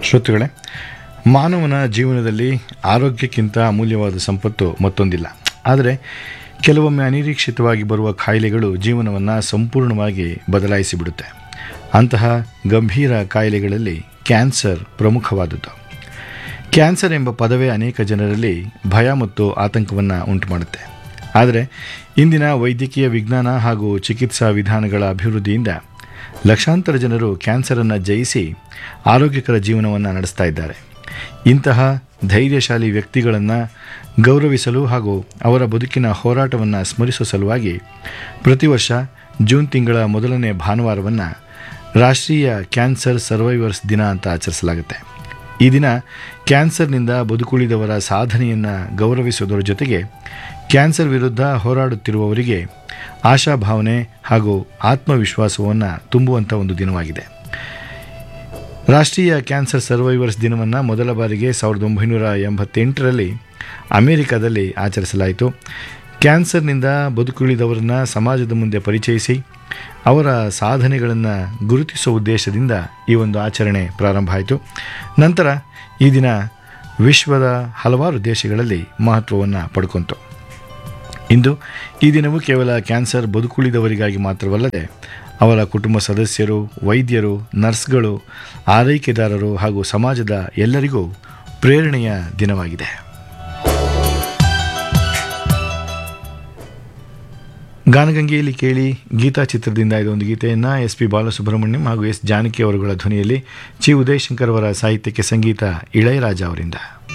ಶ್ರೋತೃಗಳೇ ಮಾನವನ ಜೀವನದಲ್ಲಿ ಆರೋಗ್ಯಕ್ಕಿಂತ ಅಮೂಲ್ಯವಾದ ಸಂಪತ್ತು ಮತ್ತೊಂದಿಲ್ಲ ಆದರೆ ಕೆಲವೊಮ್ಮೆ ಅನಿರೀಕ್ಷಿತವಾಗಿ ಬರುವ ಕಾಯಿಲೆಗಳು ಜೀವನವನ್ನು ಸಂಪೂರ್ಣವಾಗಿ ಬದಲಾಯಿಸಿಬಿಡುತ್ತೆ ಅಂತಹ ಗಂಭೀರ ಕಾಯಿಲೆಗಳಲ್ಲಿ ಕ್ಯಾನ್ಸರ್ ಪ್ರಮುಖವಾದದ್ದು ಕ್ಯಾನ್ಸರ್ ಎಂಬ ಪದವೇ ಅನೇಕ ಜನರಲ್ಲಿ ಭಯ ಮತ್ತು ಆತಂಕವನ್ನು ಉಂಟುಮಾಡುತ್ತೆ ಆದರೆ ಇಂದಿನ ವೈದ್ಯಕೀಯ ವಿಜ್ಞಾನ ಹಾಗೂ ಚಿಕಿತ್ಸಾ ವಿಧಾನಗಳ ಅಭಿವೃದ್ಧಿಯಿಂದ ಲಕ್ಷಾಂತರ ಜನರು ಕ್ಯಾನ್ಸರನ್ನು ಜಯಿಸಿ ಆರೋಗ್ಯಕರ ಜೀವನವನ್ನು ನಡೆಸ್ತಾ ಇದ್ದಾರೆ ಇಂತಹ ಧೈರ್ಯಶಾಲಿ ವ್ಯಕ್ತಿಗಳನ್ನು ಗೌರವಿಸಲು ಹಾಗೂ ಅವರ ಬದುಕಿನ ಹೋರಾಟವನ್ನು ಸ್ಮರಿಸುವ ಸಲುವಾಗಿ ಪ್ರತಿ ವರ್ಷ ಜೂನ್ ತಿಂಗಳ ಮೊದಲನೇ ಭಾನುವಾರವನ್ನು ರಾಷ್ಟ್ರೀಯ ಕ್ಯಾನ್ಸರ್ ಸರ್ವೈವರ್ಸ್ ದಿನ ಅಂತ ಆಚರಿಸಲಾಗುತ್ತೆ ಈ ದಿನ ಕ್ಯಾನ್ಸರ್ನಿಂದ ಬದುಕುಳಿದವರ ಸಾಧನೆಯನ್ನು ಗೌರವಿಸುವುದರ ಜೊತೆಗೆ ಕ್ಯಾನ್ಸರ್ ವಿರುದ್ಧ ಹೋರಾಡುತ್ತಿರುವವರಿಗೆ ಆಶಾಭಾವನೆ ಹಾಗೂ ಆತ್ಮವಿಶ್ವಾಸವನ್ನು ತುಂಬುವಂಥ ಒಂದು ದಿನವಾಗಿದೆ ರಾಷ್ಟ್ರೀಯ ಕ್ಯಾನ್ಸರ್ ಸರ್ವೈವರ್ಸ್ ದಿನವನ್ನು ಮೊದಲ ಬಾರಿಗೆ ಸಾವಿರದ ಒಂಬೈನೂರ ಎಂಬತ್ತೆಂಟರಲ್ಲಿ ಅಮೆರಿಕದಲ್ಲಿ ಆಚರಿಸಲಾಯಿತು ಕ್ಯಾನ್ಸರ್ನಿಂದ ಬದುಕುಳಿದವರನ್ನ ಸಮಾಜದ ಮುಂದೆ ಪರಿಚಯಿಸಿ ಅವರ ಸಾಧನೆಗಳನ್ನು ಗುರುತಿಸುವ ಉದ್ದೇಶದಿಂದ ಈ ಒಂದು ಆಚರಣೆ ಪ್ರಾರಂಭ ಆಯಿತು ನಂತರ ಈ ದಿನ ವಿಶ್ವದ ಹಲವಾರು ದೇಶಗಳಲ್ಲಿ ಮಹತ್ವವನ್ನು ಪಡ್ಕೊಂತು ಇಂದು ಈ ದಿನವು ಕೇವಲ ಕ್ಯಾನ್ಸರ್ ಬದುಕುಳಿದವರಿಗಾಗಿ ಮಾತ್ರವಲ್ಲದೆ ಅವರ ಕುಟುಂಬ ಸದಸ್ಯರು ವೈದ್ಯರು ನರ್ಸ್ಗಳು ಆರೈಕೆದಾರರು ಹಾಗೂ ಸಮಾಜದ ಎಲ್ಲರಿಗೂ ಪ್ರೇರಣೆಯ ದಿನವಾಗಿದೆ ಗಾನಗಂಗೆಯಲ್ಲಿ ಕೇಳಿ ಗೀತಾ ಚಿತ್ರದಿಂದ ಇದೊಂದು ಗೀತೆಯನ್ನು ಎಸ್ ಪಿ ಬಾಲಸುಬ್ರಹ್ಮಣ್ಯಂ ಹಾಗೂ ಎಸ್ ಜಾನಕಿ ಅವರುಗಳ ಧ್ವನಿಯಲ್ಲಿ ಚಿ ಉದಯಶಂಕರ್ ಅವರ ಸಾಹಿತ್ಯಕ್ಕೆ ಸಂಗೀತ ಇಳಯರಾಜ ಅವರಿಂದ